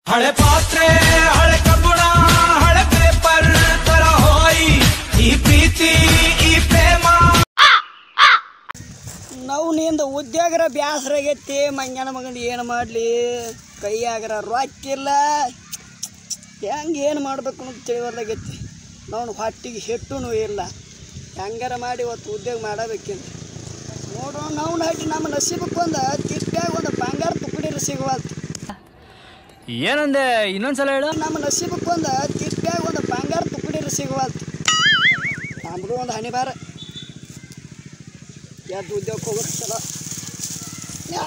ಹಳೆ ಪಾತ್ರೆ ಹಳೆ ಕಬ್ಬುಣ ಹಳೆ ಪೇಪರ್ ತರ ಹೋಯಿ ಈ ಪ್ರೀತಿ ಈ ಪ್ರೇಮ ನಾವು ನಿಂದ ಉದ್ಯೋಗರ ಬ್ಯಾಸರ ಆಗೈತಿ ಮಂಗ್ಯಾನ ಮಗಂದು ಏನು ಮಾಡಲಿ ಕೈಯಾಗರ ರೊಕ್ಕಿಲ್ಲ ಹೆಂಗೆ ಏನು ಮಾಡ್ಬೇಕು ಅನ್ನೋದು ತಿಳಿವಲ್ಲಾಗೈತಿ ನಾವು ಹೊಟ್ಟಿಗೆ ಹೆಟ್ಟೂ ಇಲ್ಲ ಹೆಂಗಾರ ಮಾಡಿ ಇವತ್ತು ಉದ್ಯೋಗ ಮಾಡಬೇಕಿಂತ ನೋಡು ನಾವು ಹಟ್ಟಿ ನಮ್ಮ ನಸೀಬಕ್ಕೆ ಒಂದು ತಿಪ್ಪ್ಯಾಗ ಒಂದು ಬಂಗಾರ ತುಕಡಿರು ಸಿಗುವಲ್ತು ಏನಂದೆ ಇನ್ನೊಂದ್ಸಲ ಹೇಳು ನಮ್ಮ ನಸೀಬಕ್ಕೆ ಒಂದು ತಿಪ್ಪ್ಯಾಗ ಒಂದು ಬಂಗಾರ ತುಕಡಿರು ಸಿಗುವಲ್ತು ನಮಗೂ ಒಂದು ಹಣಿ ಬಾರ ಎದ್ದು ಉದ್ಯೋಗಕ್ಕೆ ಹೋಗೋದು ಚಲೋ ಯಾ.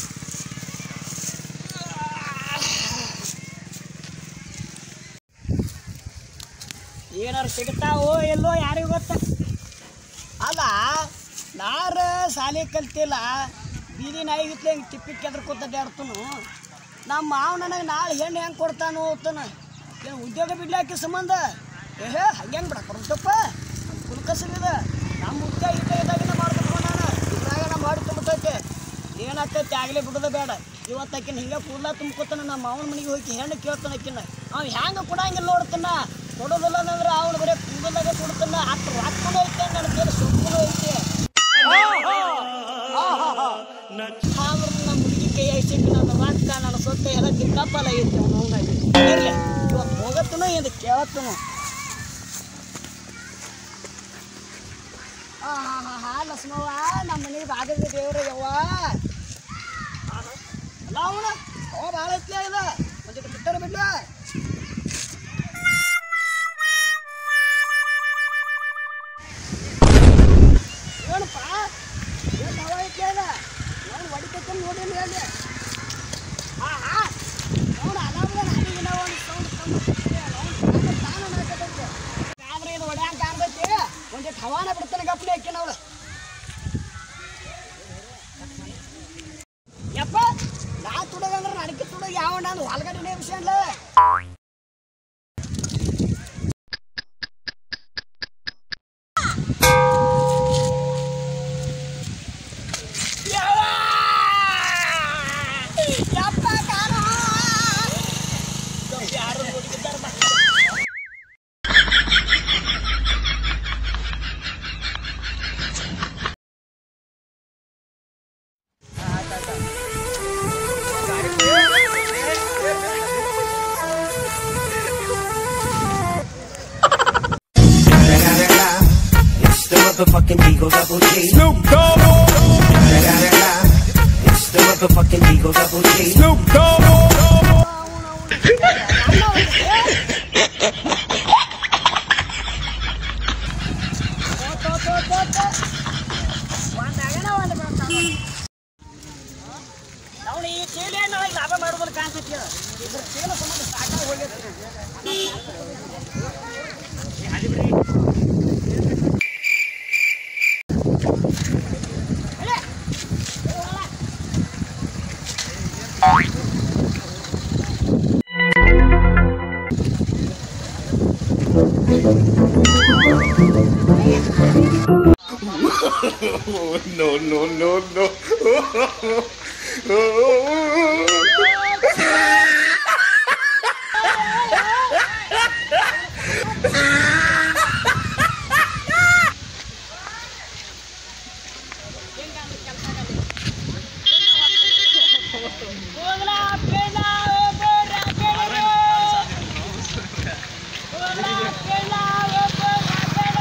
ಏನಾರು ಸಿಗ್ತಾವೋ ಎಲ್ಲೋ ಯಾರಿಗೂ ಗೊತ್ತ ಅಲ್ಲ ನಾರ ಶಾಲೆ ಕಲ್ತಿಲ್ಲ ಬೀದಿ ನಾಯಿಗಿತ್ಲೆ ಹಿಂಗೆ ತಿಪ್ಪಿ ಕೆದ್ರ ಕೂತಡ್ಯಾಡ್ತನು ನಮ್ಮ ಮಾವ ನನಗೆ ನಾಳೆ ಹೆಣ್ಣು ಹೆಂಗೆ ಕೊಡ್ತಾನೋ ಹೋಗ್ತಾನ ಏನು ಉದ್ಯೋಗ ಬಿಡ್ಲಾಕಿ ಸಂಬಂಧ ಏಹೇ ಹಂಗೆ ಹೆಂಗೆ ಬಿಡಕ್ಕೆ ಬರುತ್ತಪ್ಪ ಕುಲ್ಕಸಲಿದ ನಮ್ಮ ಉದ್ಯೋಗ ಇದ್ದಾಗಿನ ಮಾಡ್ಬೇಕು ನಾನು ಇದ್ರಾಗ ನಮ್ಮ ಮಾಡಿ ತುಂಬತೈತೆ ಏನಾಗ್ತೈತೆ ಆಗಲೇ ಬಿಡೋದು ಬೇಡ ಇವತ್ತು ಆಕಿನ ಹಿಂಗೆ ಕೂದಲ ತುಂಬ್ಕೊತಾನ ನಮ್ಮ ಮಾವನ ಮನೆಗೆ ಹೋಗಿ ಹೆಣ್ಣು ಕೇಳ್ತಾನ ಆಕಿನ ಅವ್ ಹೆಂಗೆ ಕೊಡಂಗಿಲ್ಲ ನೋಡ್ತಾನ ಕೊಡೋದಿಲ್ಲ ಅಂದ್ರೆ ಅವನು ಬರೀ ಕೂದಲಾಗ ಕೊಡ್ತಾನ ಅಷ್ಟು ರೊಕ್ಕನೂ ಐತೆ ನನ್ನ ಕೈಲಿ ಸೊಪ್ಪು ಐತೆ ಆದ್ರೂ ನಮ್ಮ ಹುಡುಗಿ ಕೈ ಐಸಿಟ್ಟು ನನ್ನ ರೊಕ್ಕ ನನ್ನ ಸೊತ್ತ ಎಲ್ಲ ದಿಕ್ಕಪ್ಪಲ್ಲ ಐತೆ ಅವನು ಅವನಾಗಿ ಇರಲಿ ಇವತ್ತು ಹೋಗತ್ತನೋ ಇದು ಕೇಳತ್ತನೋ ಹಾ ಹಾ ಹಾ ಹಾ ಲಕ್ಷ್ಮವ್ವ ನಮ್ಮ ಮನೆಗೆ ಬಾಗಿಲು ದೇವ್ರ ಯವ್ವ ಅಲ್ಲ ಅವನ ಅವ ಭಾಳ ಐತ್ಲೇ ಇದ ಒಂದಿಟ್ಟು ಬಿಟ್ಟಾರ ಬಿಡ್ಲ ಏನಪ್ಪ ಏನು ಅವ ಐತ್ಲೇ ಇದ ನಾನು ಹೊಡಿತೈತೆ ನೋಡಿಲ್ಲ ಹೇಳಿ ಹಾ ಹಾ ಅವನು ಅಲಾಮದ ನಾಡಿಗಿನ ಒಂದು ಸೌಂಡ್ ತಾನು ನಾಕತೈತೆ ಆದ್ರೆ ಇದು ಹೊಡ್ಯಾಂಗ ಕಾಣ್ತೈತಿ ಒಂದಿಟ್ಟು ಹವಾನ ಬಿಡ್ತಾನೆ ಗಪ್ಲೆ ಹಾಕಿ ನಾವು ಯಪ್ಪ ನಾ ತುಡಗಂದ್ರೆ ನನಗೆ ತುಡಗ ಯಾವ ನಾನು ಹೊಲಗಡೆ ವಿಷಯ ಅಲ್ಲ ಯಪ್ಪ ಕಾಣ ಯಾರು ಹುಡುಗಿದ್ದಾರೆ It's the motherfucking Eagle Double G. Snoop Dogg It's the motherfucking Eagle Double G. Snoop Dogg ನಾವು ಈ ಚೀಲ ನಾಳೆ ಲಾಭ ಮಾಡೋದಕ್ಕೆ ಕಾಣ್ತೈತಿ ಇದ್ರ ಚೀಲ ಸಂಬಂಧ ಸಾಕಾಗಿ ಹೋಗೈತಿ no, no, no, no. ಹೋಗ್ಲಾ ಬೇಡ ಬೇಡ ಬೇಡ ಹೋಗ್ಲಾ ಬೇಡ ಬೇಡ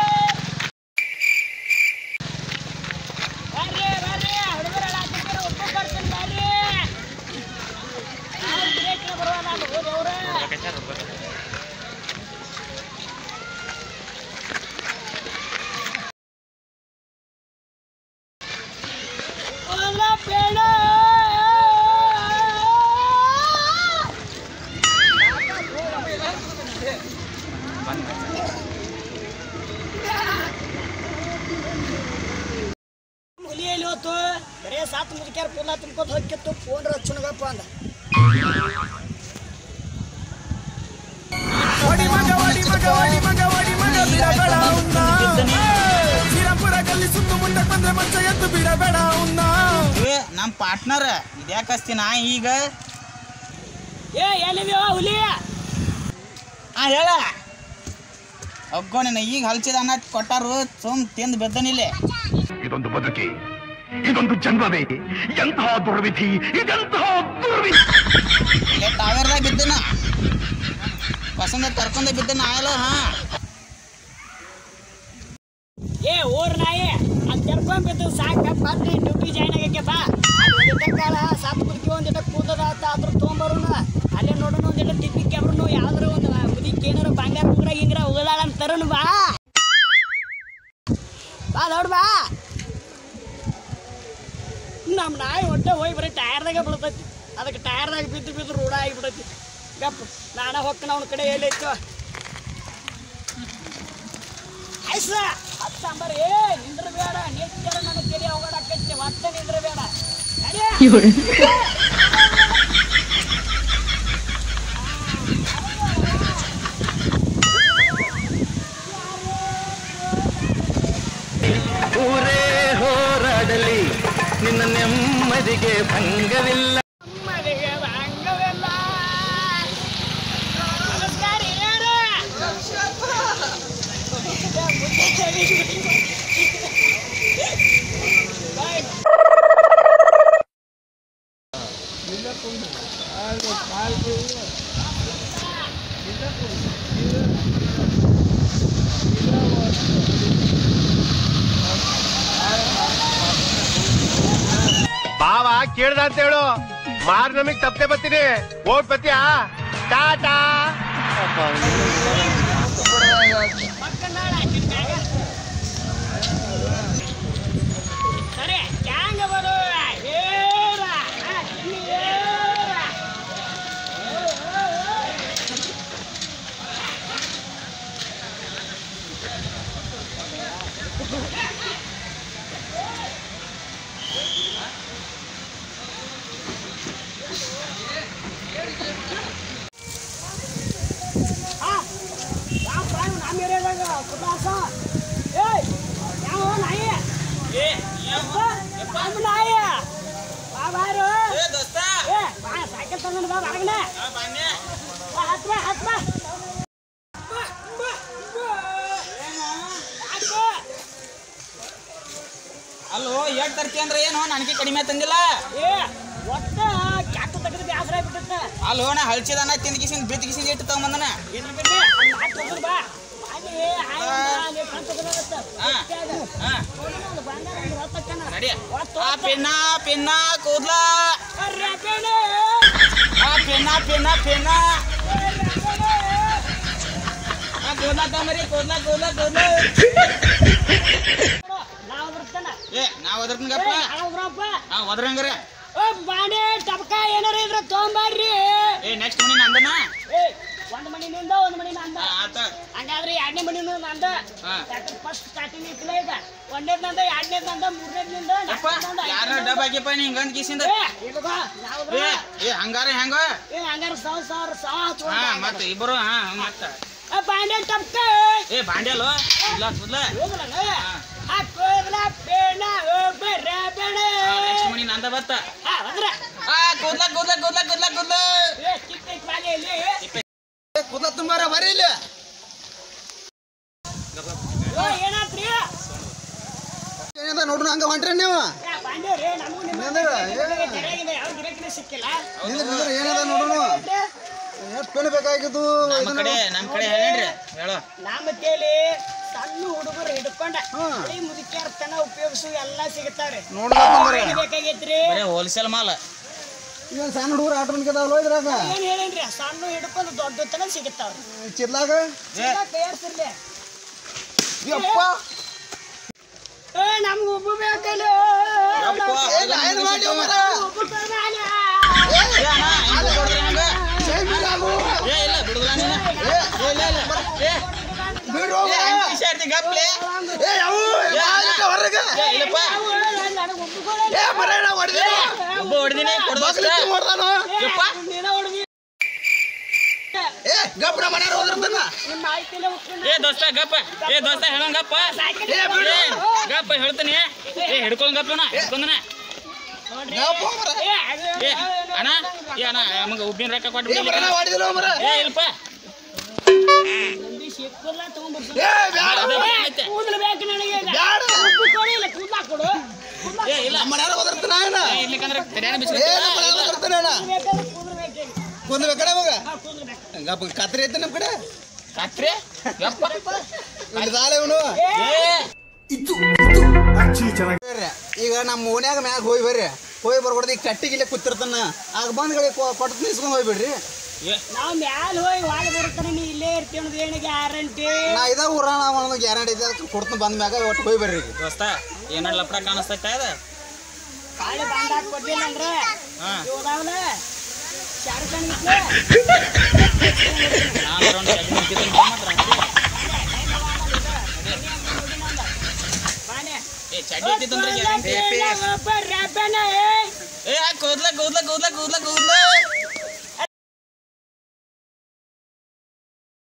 ಬರ್ರಿ ಬರ್ರಿ ಹುಡುಗರೆಲ್ಲ ಹಾಕಿದ್ರೆ ಒಬ್ಬ ಬರ್ತೀನಿ ಬರ್ರಿ ಅವ್ರು ಬ್ರೇಕ್ನ ಬರುವಲ್ಲ ಹೋಗಿ ಅವ್ರೆ ಹೋಗ್ಲಾ ಬೇಡ ಹುಲಿಯಲ್ಲಿ ಹೋತು ಬರೇ ಸಾತ್ ಮುದುಕ್ಯಾರ ಪುಲ್ಲ ತುಂಬ್ಕೊತ ಹೋಗಿತ್ತು ಫೋನ್ ಹಚ್ಚುಣಗಪ್ಪ ಅಂದ వడి మగ వడి మగ వడి మగ వడి మగ బిడబెడ ఉన్నా శ్రీరాంಪುರ ಗಲ್ಲಿ ಸುತ್ತು ಮುಂದೆ ಬಂದ್ರೆ ಮಂಚ ಎದ್ದು ಬಿಡಬೇಡ ಉನ್ನ ಏ ನಮ್ಮ ಪಾರ್ಟ್ನರ್ ಇದ್ಯಾಕೆ ಹಚ್ತಿ ನಾ ಈಗ ಏ ಎಲ್ಲಿದ್ಯೋ ಹುಲಿ ಹಾ ಹೇಳ ಒಗ್ಗೋಣ ಈಗ ಹಲ್ಚಿದ ಅನ್ನ ಕೊಟ್ಟಾರು ಸುಮ್ ತಿಂದು ಬೆದ್ದನಿಲ್ಲಿ ಇದೊಂದು ಬದುಕಿ ಇದೊಂದು ಜನ್ಮವೇ ಎಂತಹ ದುರ್ವಿಧಿ ಇದೆಂತಹ ದುರ್ವಿಧಿ ಇಲ್ಲೇ ಟಾವೇರ್ದಾಗ ಬಿದ್ದನ ಬಸಂದ ಕರ್ಕೊಂಡ ಬಿದ್ದನ ಆಯಲ್ಲ ಹಾ ಏ ಊರ್ ನಾಯಿ ಅದ್ ಕರ್ಕೊಂಡ್ ಬಿದ್ದು ಸಾಕ ಮತ್ತೆ ಡ್ಯೂಟಿ ಜಾಯ್ನ್ ಆಗಕ್ಕೆ ಬಾ ಅಲ್ಲಿ ಒಂದಿಟ ಕಾಲ ಸಾತ್ ಕುರ್ಕಿ ಒಂದಿಟ ಕೂದದ ಆತ ಅದ್ರ ತೊಗೊಂಬರುನು ಅಲ್ಲೇ ನೋಡೋಣ ಒಂದಿಟ ತಿಪ್ಪಿ ಕೆಬ್ರುನು ಯಾವ್ದಾರ ಒಂದು ಮುದಿಕ್ ಏನಾರ ಬಂಗಾರ ಉಗ್ರ ಗಿಂಗ್ರ ಉಗದಾಳ ಅಂತ ತರುನು ಬಾ ಬಾ ನೋಡ್ ಬಾ ನಮ್ಮ ನಾಯಿ ಹೊಟ್ಟೆ ಹೋಗಿ ಬರೀ ಟಯರ್ದಾಗ ಬೀಳ್ತೈತಿ ಅದಕ್ಕೆ ಟಯರ್ದಾಗ ಬಿದ್ದು ಬಿದ್ದು ರೂಢ ಆಗಿಬಿಡೈತಿ ಗಪ್ ನಾನ ಹೊಕ್ಕನ ಅವನ ಕಡೆ ಎಲ್ಲೈತು ಆಯ್ಸ ಹತ್ತು ಸಾಂಬಾರ್ ಏ ನಿಂದ್ರ ಬೇಡ ನೇಚರ ನನ್ನ ತೆರಿ ಹೋಗೋಡಾಕೈತಿ ಮತ್ತೆ ನಿಂದ್ರ ಬೇಡ ನಡಿ. ಊರೇ ಹೋರಾಡಲಿ ನಿನ್ನ ನೆಮ್ಮದಿಗೆ ಭಂಗವಿಲ್ಲ ನಮ್ಮನೆಗೆ ಭಾಗವಿಲ್ಲ. ನಮಸ್ಕಾರ ಹಿರಿಯರೇ. ಏ, ಮುದ್ದೆ ಚಳಿ. ಬಾಯ್. ಬಾವ ಕೇಳ್ದ ಅಂತ ಹೇಳು ಮಾರ್ ನಮಗ್ ತಪ್ಪದೆ ಬರ್ತೀನಿ ಓಟ್ ಬತ್ತೀಯಾ ಟಾಟಾ ಮಕ್ಕನಾಳ ಹಾಕಿದ್ದಾಗ. ಸರಿ ಹ್ಯಾಂಗ ಬರು ಏರ ಆ, ಇಲ್ಲಿ ಏರ. ಆ, ಯಾವ ಪ್ರಾಣಿ ನಮ್ಮ ಏರಿಯಾದಾಗ ಕುಟಾಸ ಏಯ್ ಯಾವ ನಾಯಿ ಏ ಯಪ್ಪ, ನಮ್ಮ ನಾಯಿ ಬಾ ಬಾರು ಏ ದೋಸ್ತ ಏ ಬಾ ಸೈಕಲ್ ತಗೊಂಡು ಬಾ ಬಾಗನೆ ಆ, ಬನ್ನಿ. ಬಾ ಹತ್ ಬಾ ಹತ್ ಬಾ ಅಲ್ಲೋ ಎಷ್ಟ್ ತರ್ತಿ ಅಂದ್ರೆ ಏನು ನನಗೆ ಕಡಿಮೆ ತಂದಿಲ್ಲ ಏ ಒಟ್ಟ ಕ್ಯಾಟ್ ತೆಗೆದು ಬ್ಯಾಸರ ಆಗ್ಬಿಟ್ಟೈತೆ ಅಲ್ಲೋ ನಾ ಹಲ್ಚಿದ ಅನ್ನ ತಿಂದ ಕಿಸಿಂದ ಬಿದ್ದ ಕಿಸಿಂದ ಇಟ್ಟು ತಗೊಂಬಂದನ ಇದ್ರ ಬಗ್ಗೆ ಅಲ್ಲಿ ನಾಲ್ಕು ತಗೊಂಡು ಬಾ ಅಲ್ಲಿ ಆಯ್ ಅಲ್ಲಿ ಕಣ್ ತಗೊಂಡಾಗತ್ತೆ ಹಾ. ಹಾ ಬಂಗಾರ ಒಂದು ಹೊತ್ತಕ್ಕನ ನಡಿ ಹೊತ್ತು ಆ ಪಿನ್ನ ಪಿನ್ನ ಕೂದ್ಲ ಅರ್ರೆ ಬೇಳೆ ಆ ಪಿನ್ನ ಪಿನ್ನ ಪಿನ್ನ ಆ ಕೂದ್ಲ ತಗೊಂಬರಿ ಕೂದ್ಲ ಕೂದ್ಲ ಕೂದ್ಲ ನಾವು ಬರ್ತಾನ ಏ ನಾವ್ ಅದ್ರಗಪ್ಪ ಹಳಗ್ರಪ್ಪ ಆ ಒದ್ರಂಗ್ರೆ ಓ ಬಾಣೆ ಟಪಕ ಏನಾರ ಇದ್ರ ತೊಗೊಂಬರ್ರಿ ಏ ನೆಕ್ಸ್ಟ್ ಮನಿ ನಂದನ ಏ ಒಂದ್ ಮನಿ ನಿಂದ ಒಂದ್ ಮನಿ ನಂದ ಆ, ಆತ ಹಂಗಾದ್ರೆ ಎರಡನೇ ಮನಿನೂ ನಂದ ಹಾ. ಯಾಕಂದ್ರೆ ಫಸ್ಟ್ ಸ್ಟಾರ್ಟಿಂಗ್ ಇತ್ತಲ್ಲ ಈಗ ಒಂದನೇದ್ ನಂದ ಎರಡನೇದ್ ನಂದ ಮೂರನೇದ್ ನಿಂದ ಅಪ್ಪ ಯಾರ ಡಬ್ ಹಾಕಿಪ್ಪ ನೀ ಹಿಂಗಂದ್ ಕಿಸಿಂದ ಏ ಇಲ್ಗೋ, ನಾವ್ ಏ ಏ ಹಂಗಾರ ಹೆಂಗ ಏ ಹಂಗಾರೆ ಸಾವ್ ಸಾವಿರ ಸಾವ್ ಹಾ ಹಚ್ಕೊಂಡ್ ಮತ್ತೆ ಇಬ್ರು ಹಾ ಮತ್ತ ಆ ಬಾಂಡೆ ಟಪಕ ಏ ಬಾಂಡ್ಯಲು ಇಲ್ಲ ಕೂದ್ಲ ಹೋಗಲ್ಲ ಆ ಕೋದ್ಲ ಬೇಡ ಓ ಬೇಡ ಬೇಡ ನೆಕ್ಸ್ಟ್ ಮನಿ ನಂದ ಬತ್ತ ಆ ಅಂದ್ರೆ ಆ ಕೂದ್ಲ ಕೂದ್ಲ ಕೂದ್ಲ ಕೂದ್ಲ ಕೂದ್ಲ ಏ ಚಿಕ್ಕ ಚಿಕ್ಕ ಬಾಲೆ ಇಲ್ಲಿ ಕೂದಲ ತುಂಬಾರ ಬರೀ ಇಲ್ಲಿ ಓ ಏನಾತ್ರಿ ಏನಿದೆ ನೋಡ್ರಿ ಹಂಗ ಹೊಂಟ್ರಿ ನೀವು ಏ, ಬಾಂಡೆ ರೀ ನಮಗೂ ನಿಮ್ಮ ನಿಂದ್ರ, ಏ. ತೆರೆಯಾಗಿದೆ ಯಾವ ಗಿರಾಕಿನೇ ಸಿಕ್ಕಿಲ್ಲ ನಿಂದ್ರ ನಿಂದ್ರ ಏನದ ನೋಡೋಣ ಎಷ್ಟು ಪೆನ್ ಬೇಕಾಗಿದ್ದು ನಮ್ಮ ಕಡೆ ನಮ್ಮ ಕಡೆ ಹೇಳೇನ್ರಿ ಹೇಳೋ ನಮ್ಮ ತೇಲಿ ಸಣ್ಣ ಹುಡುಗರು ಹಿಡ್ಕೊಂಡ ಹಾ. ಹಳಿ ಮುದುಕಿಯರ್ ತನ ಉಪಯೋಗಿಸು ಎಲ್ಲ ಸಿಗುತ್ತಾವ್ರಿ ನೋಡ್ಲತ್ತಂದ್ರ ಏನ್ ಬೇಕಾಗೈತ್ರಿ ಬರೇ ಹೋಲ್ಸೇಲ್ ಮಾಲ್ ಈಗ ಸಣ್ಣ ಹುಡುಗರು ಆಟ ಮನ್ಕದಾವಲ್ಲ ಇದ್ರಾಗ ಏನ್ ಹೇಳೇನ್ರಿ ಸಣ್ಣ ಹಿಡ್ಕೊಂಡು ದೊಡ್ಡ ತನ ಸಿಗುತ್ತಾವ್ರಿ ಚಿರ್ಲಾಗ ಕೈಯಾಡ್ತಿರ್ಲಿ ಯಪ್ಪ ಏ ನಮ್ಗೆ ಉಬ್ಬು ಬೇಕಲ್ಲ ಯಪ್ಪ, ಏ, ನಾ ಏನ್ ಮಾಡ್ಲಿ ಮರ? ಉಬ್ಬು ಬೇಕಲ್ಲ. ಏ ಅಣ್ಣ, ಹಿಂಗ್ ಕೊಡ್ರಿ ಹಂಗ? ಏ ಇಲ್ಲ ಬಿಡುದಿಲ್ಲ ನೀನು ಏ ಇಲ್ಲ ಇಲ್ಲ ಏ ಬಿಡು ಏ ಹಂಗ್ ಕಿಶಾಡ್ತಿ ಗಪ್ಲೆ ಏ ಯಾವ ಏ, ಅಣ್ಣ. ಹೊರಗ ಏ ಇಲ್ಲಪ್ಪ ಅವು ನನಗ್ ಉಬ್ಬು ಕೊಡಲ್ಲ. ಏ ಮರ ನಾ ಹೊಡೆದಿಲ್ಲ ಒಬ್ಬ ಹೊಡ್ದಿನಿ ಕೊಡ್ದೋಸ್ತ ಮಗ್ಲಿಕ್ಕೆ ಹೊಡ್ದಾನು ಏ, ಯಪ್ಪ. ನೀನ ಹುಡುಗಿ ಏ ಗಬ್ರ ಮನ್ಯಾರ ಹೋದ್ರತನ ನಿಮ್ಮ ಮಾಹಿತಿನ ಉಟ್ಕೊಂಡು ಏ ದೋಸ್ತ ಗಪ್ಪ ಏ ದೋಸ್ತ ಹೇಳಂಗಪ್ಪ ಏ ಬಿಡು ಏ ಗಪ್ಪ ಹೇಳ್ತೀನಿ ಏ ಹಿಡ್ಕೊಂಡ್ ಗಪ್ಪ ನಾ ಹಿಡ್ಕೊಂಡನ ನೋಡ್ರಿ ಗಪ್ಪ ಮರ ಏ, ಅದು ಏ ಏನು ಅಣ್ಣ ಏ ಅಣ್ಣ ನಮಗೆ ಉಬ್ಬಿನ ರೊಕ್ಕ ಕೊಟ್ಟು ಏ ಬರೋಣ ಮಾಡಿದಿಲ್ಲ ಮರ ಏ ಇಲ್ಪ ಮಂದಿ ಸಿಕ್ಕಲ್ಲ ತಗೊಂಡ್ಬರ್ತೀನಿ ಏ ಬ್ಯಾಡ ಅದೇ ಐತೆ. ಕೂದಲು ಬೇಕು ನನಗೆ ಈಗ. ಬ್ಯಾಡ. ಉಪ್ಪು ಕೊಡು ಇಲ್ಲ ಕೂದ್ಲ ಕೊಡು ಏ ಇಲ್ಲ ನಮ್ಮ ಮನ್ಯಾಗ ಬದರ್ತಾನ ಏನ ಏ, ಇರ್ಲಿಕ್ಕಂದ್ರೆ ತೆರೆನ ಏ ಬಿಸ್ಕಿಟ್ ನಮ್ಮ ಮನ್ಯಾಗ ಬದರ್ತಾನ ಏನ ಬೇಕಾದ್ರೆ ಕೂದಲು ಬೇಕೇನು ಕುಂದ್ ಬೇಕಡೆ ಮಗ ಹಾ ಕೂದಲು ಬೇಕು ಹಂಗಪ್ಪ ಕತ್ರಿ ಐತೆ ನಮ್ಮ ಕಡೆ ರಾತ್ರಿ ಯಪ್ಪ ಇಲ್ಲಿ ಸಾಲೆ ಇವನು ಏ ಬರ್ರಿ. ಈಗ ನಮ್ಮ ಓನ್ಯಾಗ ಮ್ಯಾಗ ಹೋಗಿ ಬರ್ರಿ ಹೋಗಿ ಬರ್ಬಾರ್ದು ಈಗ ಕಟ್ಟಿಗಿಲ್ಲೇ ಕೂತಿರ್ತಾನ ಆಗ ಬಂದ್ಗಳಿಗೆ ಕೊಟ್ಟು ನಿಸ್ಕೊಂಡು ಹೋಗ್ಬಿಡ್ರಿ ನಾವು ಮ್ಯಾಲ ಹೋಗಿ ಒಳಗೆ ಬರ್ತಾನೆ ನೀ ಇಲ್ಲೇ ಇರ್ತೀವಿ ಅನ್ನೋದು ಏನು ಗ್ಯಾರಂಟಿ ನಾ ಇದಾಗ ಊರ ನಾವು ಒಂದು ಗ್ಯಾರಂಟಿ ಇದೆ ಕೊಡ್ತೀನಿ ಬಂದ ಮ್ಯಾಗ ಒಟ್ಟು ಹೋಗಿ ಬರ್ರಿ ಈಗ ದೋಸ್ತ ಏನಾರ ಲಪಡ ಕಾಣಿಸ್ತೈತ ಅದ ಕಾಳೆ ಬಂದಾಗ ಕೊಡ್ಲಿಲ್ಲ ಅಂದ್ರೆ ಹಾ ಇವ್ದಾವಲ್ಲ ಶಾರುಖ್ ಖಾನ್ ನಾನು ಒಂದು ಚೆಕ್ ಮಾಡ್ತಿದ್ದೀನಿ ಮಾತ್ರ ಬಾನೆ ಏ ಚಡ್ಡಿ ಇಟ್ಟಿತ್ತಂದ್ರೆ ಗ್ಯಾರಂಟಿ ಏ ಕೂದ್ಲ ಕೂದ್ಲ ಕೂದ್ಲ ಕೂದ್ಲ ಕೂದ್ಲ ಕೂದ್ಲ